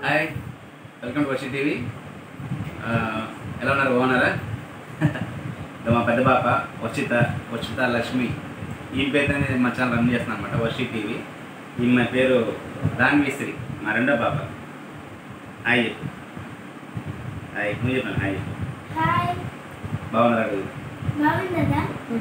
Hi welcome to Varshi TV ఆ, ఎలా ఉన్నారు బాగున్నారా ఇది మా పెద్ద పాప వర్షిత వర్షిత లక్ష్మి ఈ పేరు అనేది మా ఛానల్ రన్ చేస్తున్నాను అనమాట వర్షి టీవీ ఈమె పేరు దాన్విశ్రీ మా రెండో పాప హాయ్ చెప్పు హాయ్ నువ్వు చెప్పాను హాయ్ హాయ్ బాగున్నారా అడుగు. బాగుందా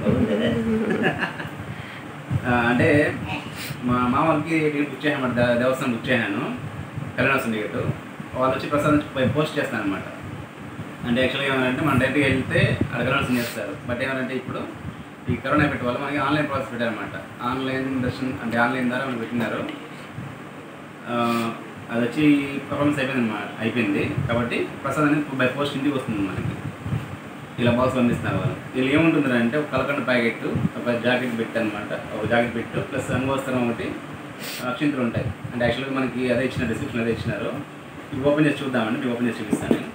ఆ, అంటే మా మామూలుకి టికెట్ బుక్ చేయను అనమాట దేవస్థానం బుక్ చేయను కళ్యాణోత్సవం టికెట్ వాళ్ళు వచ్చి ప్రసాదం పోస్ట్ చేస్తాను అనమాట అంటే యాక్చువల్గా ఏమంటే మన డైరెక్ట్గా వెళ్తే అక్కడ కళ్యాణోత్సవం చేస్తారు బట్ ఏమంటే ఇప్పుడు ఈ కరోనా పెట్టే వాళ్ళు మనకి ఆన్లైన్ ప్రాసెస్ పెట్టారనమాట ఆన్లైన్ దర్శనం అంటే ఆన్లైన్ ద్వారా మనకి పెట్టినారు ఆ, అది వచ్చి పర్ఫార్మెన్స్ అయిపోయింది అన్నమాట అయిపోయింది కాబట్టి ప్రసాదం అనేది బై పోస్ట్ ఇంటికి వస్తుంది మనకి ఇలా బాక్స్ పంపిస్తున్నారు వాళ్ళు వీళ్ళు ఏముంటుంది అంటే ఒక కలకండ ప్యాకెట్ ఒక జాకెట్ బిట్ అనమాట ఒక జాకెట్ బిట్ ప్లస్ అంగోస్తరం ఒకటి అక్షింతలు ఉంటాయి అంటే యాక్చువల్గా మనకి అదే ఇచ్చిన డిస్క్రిప్షన్ అదే ఇచ్చినారు ఇవి ఓపెన్ చేసి చూద్దామండి మీకు ఓపెన్ చేసి చూపిస్తాను నేను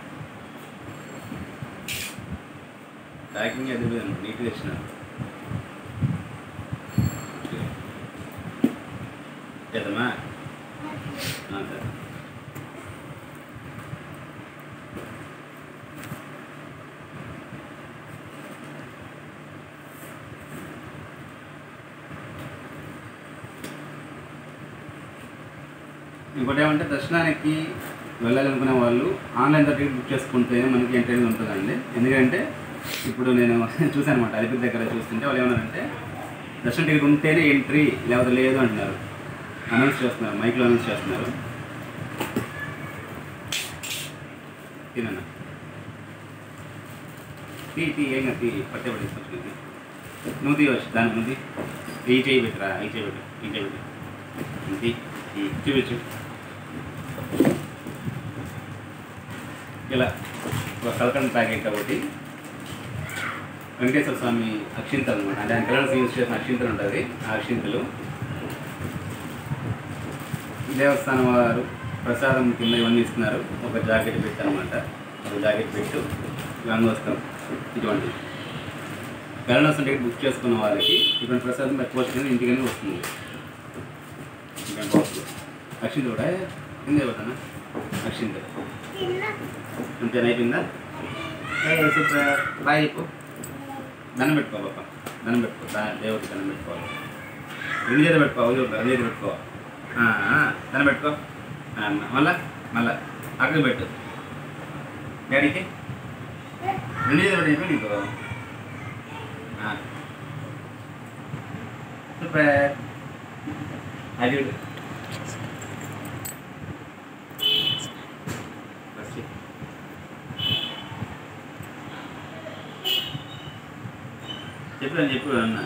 ప్యాకింగ్ అది నీట్గా ఇచ్చినారు చేద్దామా ఆ, సరే ఇంకోటి ఏమంటే దర్శనానికి వెళ్ళాలనుకునే వాళ్ళు ఆన్లైన్ టికెట్ బుక్ చేసుకుంటే మనకి ఎంట్రీ అనేది ఉంటుందండి ఎందుకంటే ఇప్పుడు నేను చూశాను అనమాట అలిపిరి దగ్గర చూస్తుంటే వాళ్ళు ఏమన్నారంటే దర్శనం టికెట్ ఉంటేనే ఎంట్రీ లేకపోతే లేదు అంటున్నారు అనౌన్స్ చేస్తున్నారు మైక్లో అనౌన్స్ చేస్తున్నారు తినన్నా తీ తీ ఏం కాదు, తీ పట్టే పడి తీసుకొచ్చుకుంది నువ్వు తీయవచ్చు దాని ముందు ఈ చేయి పెట్టురా ఈ చేయి పెట్టు ఈ చేయి పెట్టు ఇది ఉమ్, చూపించు ఇలా ఒక కలకండ ప్యాకెట్ ఒకటి వెంకటేశ్వర స్వామి అక్షింతలు అనమాట అంటే ఆయన కలర్స్ యూజ్ చేసిన అక్షింతలు ఉంటుంది ఆ అక్షింతలు దేవస్థానం వారు ప్రసాదం కింద ఇవన్నీ ఇస్తున్నారు ఒక జాకెట్ పెట్టు అనమాట ఒక జాకెట్ పెట్టు గంగోస్తం ఇటువంటి కళ్యాణోత్సవం టికెట్ బుక్ చేసుకున్న వాళ్ళకి ఇటువంటి ప్రసాదం పోస్ట్ కింద ఇంటికనే వస్తుంది ఇంకా బాక్స్ అక్షింత కూడా కింద ఇవ్వతానా అక్షింత తిన్నా అంతే అయిపోయిందా ఏ, సూపర్ బాయ్ చెప్పు దండం పెట్టుకో పాప దండం పెట్టుకో దా- దేవుడికి దండం పెట్టుకోవాలి రెండు చేత పెట్టుకో అవును రెండు చేత పెట్టుకో ఆ, ఆ, దండం పెట్టుకో ఆ, మళ్ళా మళ్ళా అక్కడ పెట్టు డాడీకి రెండు చేత పెట్టు చెప్పి నీకు ఆ. సూపర్ అది చూడు. ఫస్ట్ చెప్పు అని చెప్పు అన్న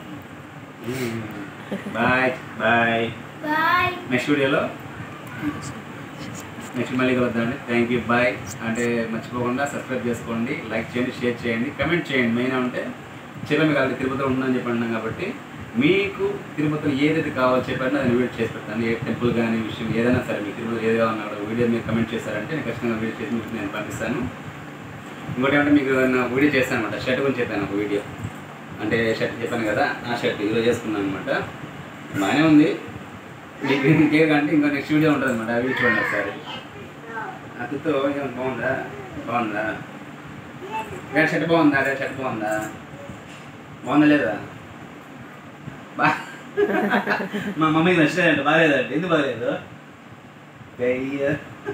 బాయ్ బాయ్ బాయ్ నెక్స్ట్ వీడియోలో నెక్స్ట్ మళ్ళీ కలుద్దామండి థ్యాంక్ యూ బాయ్ అంటే మర్చిపోకుండా సబ్స్క్రైబ్ చేసుకోండి లైక్ చేయండి షేర్ చేయండి కమెంట్ చేయండి మెయిన్ అంటే చెప్పే మీకు ఆల్రెడీ తిరుపతిలో ఉందని చెప్పి అన్నాం కాబట్టి మీకు తిరుపతిలో ఏదైతే కావాలో చెప్పండి అది వీడియో చేసి పెడతాను ఏ టెంపుల్ కానీ విషయం ఏదైనా సరే మీకు తిరుపతిలో ఏది కావాలన్నా కూడా వీడియో మీరు కమెంట్ చేశారంటే నేను ఖచ్చితంగా వీడియో చేసి మీకు నేను పంపిస్తాను ఇంకోటి ఏమంటే మీకు నా వీడియో చేస్తాను అనమాట షర్ట్ గురించి చెప్పాను ఒక వీడియో అంటే షర్ట్ చెప్పాను కదా ఆ షర్ట్ ఈరోజు చేసుకున్నాను అనమాట బాగానే ఉంది మీకు ఇంకేం అంటే ఇంకో నెక్స్ట్ వీడియో ఉంటుంది అనమాట ఆ వీడియో చూడండి ఒకసారి అతితో ఏమైనా బాగుందా బాగుందా వేరే షర్ట్ బాగుందా అదే షర్ట్ బాగుందా బాగుందా లేదా బా మా మమ్మీకి నచ్చలేదంట బాగాలేదంట ఎందుకు బాగాలేదు అయ్యా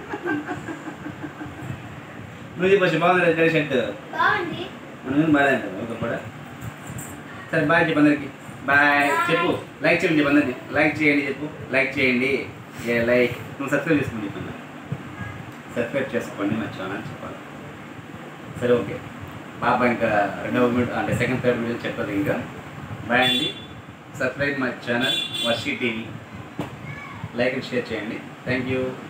నువ్వు చెప్పచ్చు బాగుందా లేదా షర్ట్ బాగుంది మనం బాగాలేదంట ఒకప్పుడు సరే బాయ్ చెప్పు అందరికి బాయ్ చెప్పు లైక్ చేయండి చెప్పు అందరికి లైక్ చేయండి చెప్పు లైక్ చేయండి ఏ లైక్ నువ్వు సబ్స్క్రైబ్ చేసుకోండి చెప్పు అందరికి సబ్స్క్రైబ్ చేసుకోండి నా ఛానల్ చెప్పాలి సరే ఓకే పాప ఇంకా రెండవ వీడియో అంటే సెకండ్ థర్డ్ వీడియో చెప్పదు ఇంకా బాయ్ అండి subscribe my channel Varshi TV like and share చేయండి థ్యాంక్ యూ